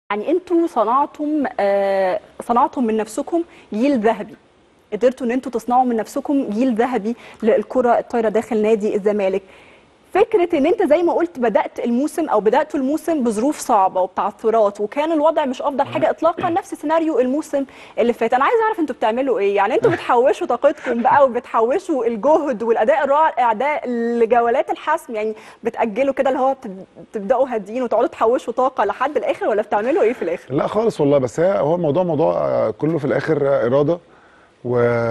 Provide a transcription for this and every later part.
يعني انتوا صنعتم آه صنعتم من نفسكم جيل ذهبي قدرتوا ان انتوا تصنعوا من نفسكم جيل ذهبي للكره الطايره داخل نادي الزمالك فكره ان انت زي ما قلت بدات الموسم او بداتوا الموسم بظروف صعبه وبتعثرات وكان الوضع مش افضل حاجه اطلاقا نفس سيناريو الموسم اللي فات انا عايز اعرف انتوا بتعملوا ايه يعني انتوا بتحوشوا طاقتكم بقى وبتحوشوا الجهد والاداء الرائع ده لجولات الحسم يعني بتاجلوا كده اللي هو بتب- بتبداوا هاديين وتقعدوا تحوشوا طاقه لحد الاخر ولا بتعملوا ايه في الاخر لا خالص والله بس هي هو الموضوع موضوع آه، كله في الاخر آه، اراده و...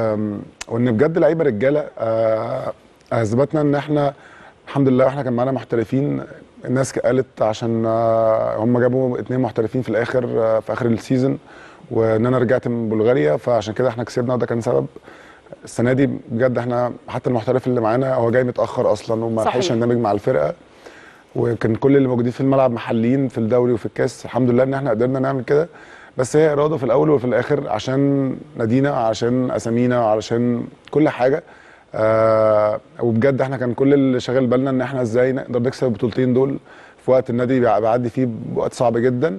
وان بجد لعيبه رجاله آه، اثبتنا ان احنا الحمد لله احنا كان معانا محترفين الناس قالت عشان آه، هم جابوا اتنين محترفين في الاخر آه، في اخر السيزون وان انا رجعت من بلغاريا فعشان كده احنا كسبنا وده كان سبب السنه دي بجد احنا حتى المحترف اللي معانا هو جاي متاخر اصلا وما صحيح. لحقش يندمج مع الفرقه وكان كل اللي موجودين في الملعب محليين في الدوري وفي الكاس الحمد لله ان احنا قدرنا نعمل كده بس هي اراده في الاول وفي الاخر عشان نادينا عشان اسامينا علشان كل حاجه آه وبجد احنا كان كل اللي شاغل بالنا ان احنا ازاي نقدر نكسب البطولتين دول في وقت النادي بيع- بيعدي فيه بوقت صعب جدا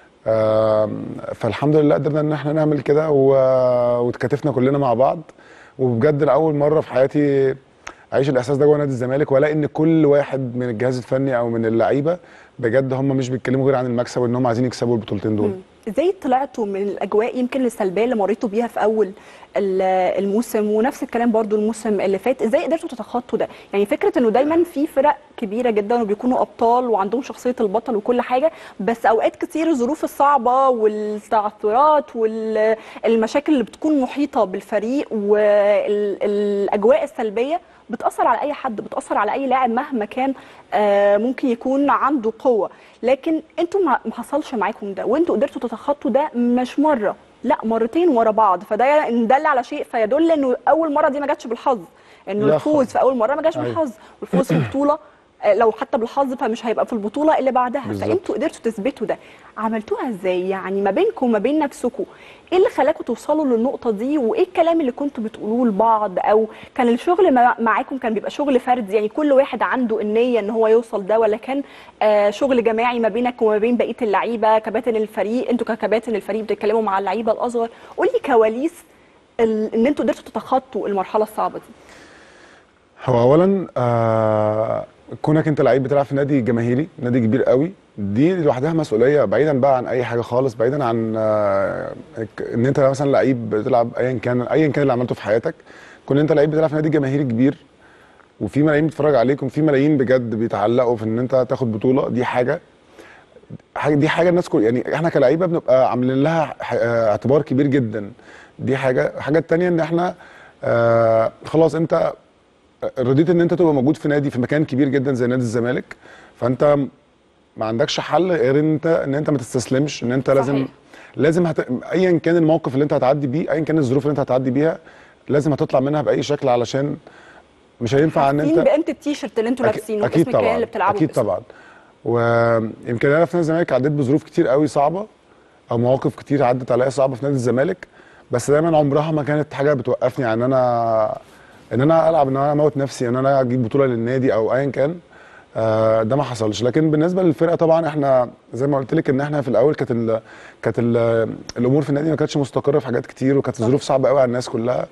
آه فالحمد لله قدرنا ان احنا نعمل كده و- واتكاتفنا كلنا مع بعض وبجد لاول مره في حياتي اعيش الاحساس ده جوه نادي الزمالك والاقي ان كل واحد من الجهاز الفني او من اللعيبه بجد هم مش بيتكلموا غير عن المكسب وان هم عايزين يكسبوا البطولتين دول ازاي طلعتوا من الاجواء يمكن السلبيه اللي مريتوا بيها في اول ال- الموسم ونفس الكلام برضو الموسم اللي فات ازاي قدرتوا تتخطوا ده يعني فكره انه دايما في فرق كبيره جدا وبيكونوا ابطال وعندهم شخصيه البطل وكل حاجه بس اوقات كتير الظروف الصعبه والتعثرات والمشاكل اللي بتكون محيطه بالفريق والاجواء السلبيه بتاثر على اي حد بتاثر على اي لاعب مهما كان آه، ممكن يكون عنده قوه لكن انتوا ما ما حصلش معاكم ده وانتوا قدرتوا تتخطوا ده مش مره لا مرتين ورا بعض فده ان دل على شيء فيدل انه اول مره دي ما جاتش بالحظ انه لا الفوز خالص. في اول مره ما جاش أيوة. بالحظ والفوز في البطوله آه، لو حتى بالحظ فمش هيبقى في البطوله اللي بعدها بالظبط. فانتوا قدرتوا تثبتوا ده عملتوها ازاي يعني ما بينكم وما بين نفسكم ايه اللي خلاكم توصلوا للنقطه دي وايه الكلام اللي كنتوا بتقولوه لبعض او كان الشغل مع- معاكم كان بيبقى شغل فردي يعني كل واحد عنده النيه ان هو يوصل ده ولا كان آه شغل جماعي ما بينك وما بين بقيه اللعيبه كباتن الفريق انتوا ككباتن الفريق بتتكلموا مع اللعيبه الاصغر قول لي كواليس ال- ان انتوا قدرتوا تتخطوا المرحله الصعبه دي هو اولا آه كونك انت لعيب بتلعب في نادي جماهيري نادي كبير قوي دي لوحدها مسؤوليه بعيدا بقى عن اي حاجه خالص بعيدا عن آه ان انت مثلا لعيب بتلعب ايا كان ايا كان اللي عملته في حياتك كون انت لعيب بتلعب في نادي جماهيري كبير وفي ملايين بتتفرج عليك وفي ملايين بجد بيتعلقوا في ان انت تاخد بطوله دي حاجه حاجه دي حاجه الناس كل يعني احنا كلعيبه بنبقى عاملين لها ح- آه، اعتبار كبير جدا دي حاجه الحاجه التانيه ان احنا آه خلاص انت رضيت ان انت تبقى موجود في نادي في مكان كبير جدا زي نادي الزمالك فانت ما عندكش حل غير ان انت ان انت ما تستسلمش ان انت لازم صحيح. لازم هت... ايا كان الموقف اللي انت هتعدي بيه ايا كان الظروف اللي انت هتعدي بيها لازم هتطلع منها باي شكل علشان مش هينفع ان حاسين انت بقيمه التيشيرت اللي انتوا أكي- لابسينه اكيد باسم الكيان طبعا اللي بتلعبوا اكيد باسمه. طبعا ويمكن انا في نادي الزمالك عديت بظروف كتير قوي صعبه او مواقف كتير عدت عليا صعبه في نادي الزمالك بس دايما عمرها ما كانت حاجه بتوقفني عن ان انا ان انا العب ان انا اموت نفسي ان انا اجيب بطوله للنادي او ايا كان آه، ده ما حصلش لكن بالنسبه للفرقه طبعا احنا زي ما قلت لك ان احنا في الاول كانت ال كانت ال الامور في النادي ما كانتش مستقره في حاجات كتير وكانت الظروف صعبه قوي على الناس كلها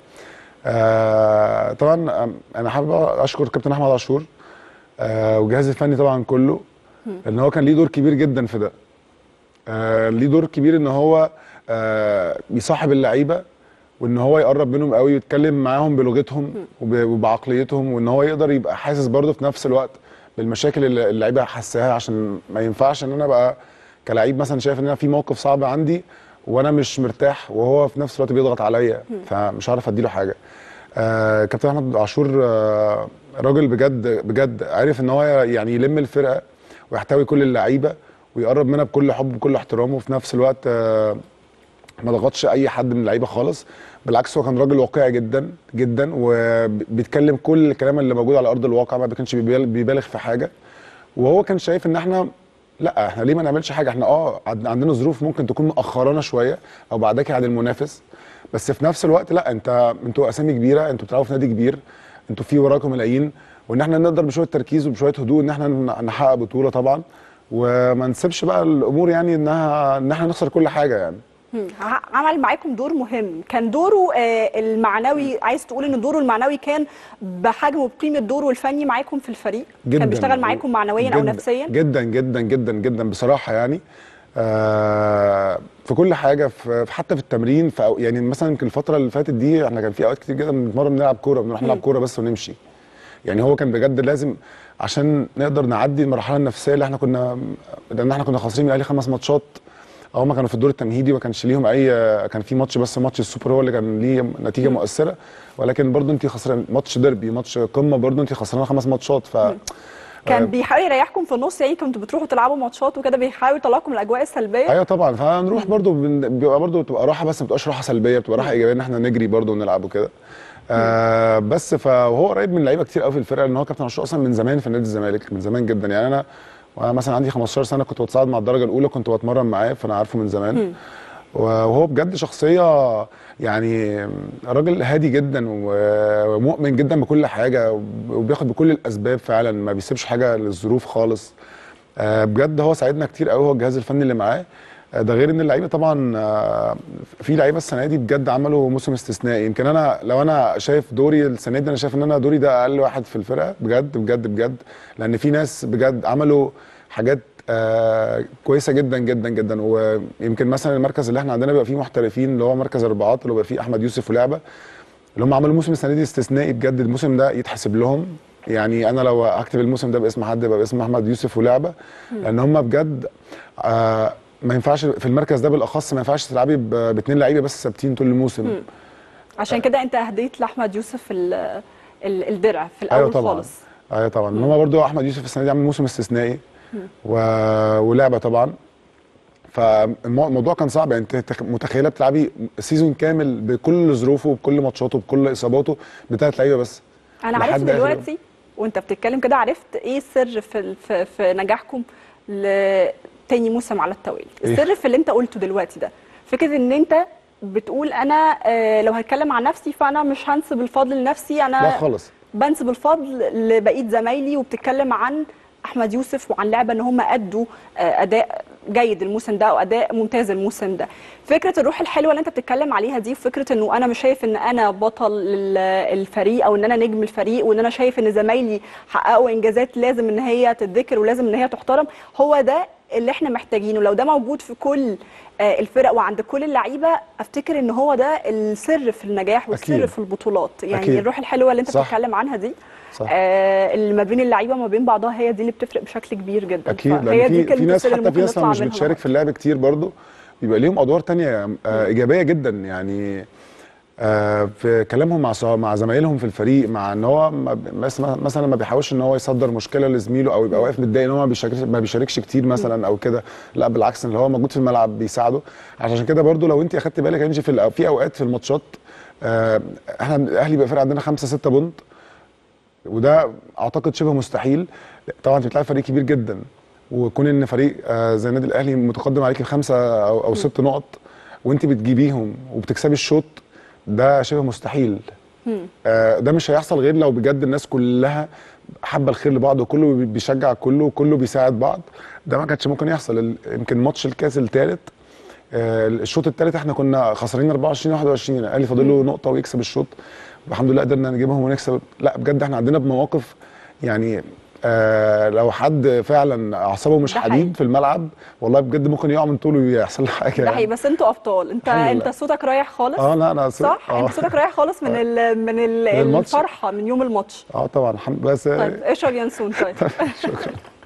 آه، طبعا آم، انا حابب اشكر كابتن احمد عاشور آه، والجهاز الفني طبعا كله ان هو كان ليه دور كبير جدا في ده آه، ليه دور كبير ان هو آه، يصاحب اللعيبه وان هو يقرب منهم قوي ويتكلم معاهم بلغتهم وب- وبعقليتهم وان هو يقدر يبقى حاسس برضه في نفس الوقت بالمشاكل اللي اللعيبه حاساها عشان ما ينفعش ان انا ابقى كلاعب مثلا شايف ان انا في موقف صعب عندي وانا مش مرتاح وهو في نفس الوقت بيضغط عليا فمش عارف اديله حاجه آه كابتن احمد عاشور آه راجل بجد بجد عارف ان هو يعني يلم الفرقه ويحتوي كل اللعيبه ويقرب منها بكل حب وبكل احترام وفي نفس الوقت آه ما ضغطش اي حد من اللعيبه خالص بالعكس هو كان راجل واقعي جدا جدا وبيتكلم كل الكلام اللي موجود على ارض الواقع ما كانش بيبالغ بيبالغ في حاجه وهو كان شايف ان احنا لا احنا ليه ما نعملش حاجه احنا اه عد- عندنا ظروف ممكن تكون مأخرانا شويه او بعدك عن المنافس بس في نفس الوقت لا انت انتوا اسامي كبيره انتوا بتلعبوا في نادي كبير انتوا في وراكم ملايين وان احنا نقدر بشويه تركيز وبشويه هدوء ان احنا ن- نحقق بطوله طبعا وما نسيبش بقى الامور يعني انها ان احنا نخسر كل حاجه يعني مم. ع- عمل معاكم دور مهم كان دوره آه، المعنوي عايز تقول ان دوره المعنوي كان بحجم وبقيمه دوره الفني معاكم في الفريق جدا كان بيشتغل معاكم معنويا او جداً- نفسيا جدا جدا جدا جدا بصراحه يعني آه في كل حاجه في في- حتى في التمرين في أو- يعني مثلا يمكن الفتره اللي فاتت دي احنا كان في اوقات كتير جدا بنتمرن بنلعب كوره بنروح نلعب كوره بس ونمشي يعني هو كان بجد لازم عشان نقدر نعدي المرحله النفسيه اللي احنا كنا لان احنا كنا خاسرين من الاهلي خمس ماتشات هم كانوا في الدور التمهيدي ما كانش ليهم اي كان في ماتش بس ماتش السوبر هو اللي كان ليه نتيجه مؤثره ولكن برضو انت خسران ماتش ديربي ماتش قمه برضو انت خسرانه خمس ماتشات ف كان بيحاول يريحكم في النص يعني كنتوا بتروحوا تلعبوا ماتشات وكده بيحاول يطلعكم من الاجواء السلبيه ايوه طبعا فنروح برضو بن- بيبقى برضو بتبقى راحه بس ما بتبقاش راحه سلبيه بتبقى راحه ايجابيه ان احنا نجري برضو ونلعب وكده آه بس فهو قريب من لعيبه كتير قوي في الفرقه لان هو كابتن عاشور اصلا من زمان في نادي الزمالك من زمان جدا يعني انا وانا مثلا عندي 15 سنه كنت بتصعد مع الدرجه الاولى كنت بتمرن معاه فانا عارفه من زمان وهو بجد شخصيه يعني راجل هادي جدا و- ومؤمن جدا بكل حاجه وبياخد بكل الاسباب فعلا ما بيسيبش حاجه للظروف خالص آه، بجد هو ساعدنا كتير قوي هو الجهاز الفني اللي معاه آه، ده غير ان اللعيبه طبعا آه، في لعيبه السنه دي بجد عملوا موسم استثنائي يمكن انا لو انا شايف دوري السنه دي انا شايف ان انا دوري ده اقل واحد في الفرقه بجد بجد بجد لان في ناس بجد عملوا حاجات آه كويسه جدا جدا جدا ويمكن مثلا المركز اللي احنا عندنا بيبقى فيه محترفين اللي هو مركز اربعات اللي بيبقى فيه احمد يوسف ولعبه اللي هم عملوا موسم السنه دي استثنائي بجد الموسم ده يتحسب لهم يعني انا لو هكتب الموسم ده باسم حد يبقى باسم احمد يوسف ولعبه لان هم بجد آه ما ينفعش في المركز ده بالاخص ما ينفعش تلعبي ب- باثنين لعيبه بس ثابتين طول الموسم عشان كده انت اهديت لاحمد يوسف ال- ال- الدرع في الاول ايوه طبعا خالص ايوه طبعا هم برضو احمد يوسف السنه دي عامل موسم استثنائي و... ولعبه طبعا فالموضوع كان صعب يعني انت تخ- متخيله بتلعبي سيزون كامل بكل ظروفه وبكل ماتشاته بكل اصاباته بثلاث لعيبه بس انا لحد عرفت آخر يوم. دلوقتي وانت بتتكلم كده عرفت ايه السر في ال- في, في نجاحكم لتاني موسم على التوالي إيه؟ السر في اللي انت قلته دلوقتي ده فكره ان انت بتقول انا آه، لو هتكلم عن نفسي فانا مش هنسب الفضل لنفسي انا لا خالص بنسب الفضل لبقيه زمايلي وبتتكلم عن احمد يوسف وعن لعبه ان هم ادوا آه، اداء جيد الموسم ده واداء ممتاز الموسم ده فكره الروح الحلوه اللي انت بتتكلم عليها دي وفكره انه انا مش شايف ان انا بطل ال- الفريق او ان انا نجم الفريق وان انا شايف ان زمايلي حققوا انجازات لازم ان هي تتذكر ولازم ان هي تحترم هو ده اللي احنا محتاجينه لو ده موجود في كل آه، الفرق وعند كل اللعيبه افتكر ان هو ده السر في النجاح والسر أكيد. في البطولات يعني أكيد. الروح الحلوه اللي انت صح. بتتكلم عنها دي صح. آه اللي ما بين اللعيبه وما بين بعضها هي دي اللي بتفرق بشكل كبير جدا اكيد فهي لان دي في في كلمه ناس السر اللي حتى في ممكن ناس لو نطلع مش منها بتشارك في اللعب كتير برضو بيبقى ليهم ادوار تانية آه ايجابيه جدا يعني آه في كلامهم مع صا- مع زمايلهم في الفريق مع ان هو ما ب- مس- مثلا ما بيحاولش ان هو يصدر مشكله لزميله او يبقى واقف متضايق ان هو ما بيشاركش ما بيشاركش كتير مثلا او كده لا بالعكس اللي هو موجود في الملعب بيساعده عشان كده برضو لو انت اخدت بالك انت في الأ- في اوقات في الماتشات آه احنا الاهلي بيبقى فرق عندنا خمسة ستة بونت وده اعتقد شبه مستحيل طبعا انت بتلعب فريق كبير جدا وكون ان فريق آه، زي النادي الاهلي متقدم عليك بخمسه او, أو ست نقط وانت بتجيبيهم وبتكسبي الشوط ده شبه مستحيل آه، ده مش هيحصل غير لو بجد الناس كلها حابه الخير لبعض وكله بي- بيشجع كله وكله بيساعد بعض ده ما كانش ممكن يحصل ال- يمكن ماتش الكاس الثالث الشوط الثالث احنا كنا خسرانين 24 21 الاهلي فاضل له نقطه ويكسب الشوط والحمد لله قدرنا نجيبهم ونكسب لا بجد احنا عندنا بمواقف يعني آه لو حد فعلا اعصابه مش ده حقيقي. حديد في الملعب والله بجد ممكن يقع من طوله ويحصل له حاجه ده يعني. حقيقي بس انتوا ابطال انت الحمد انت لله. صوتك رايح خالص اه لا انا ص- صح اه انت صوتك رايح خالص من ال من ال الماتش. الفرحه من يوم الماتش اه طبعا الحمد بس طيب اشرب ينسون طيب شكرا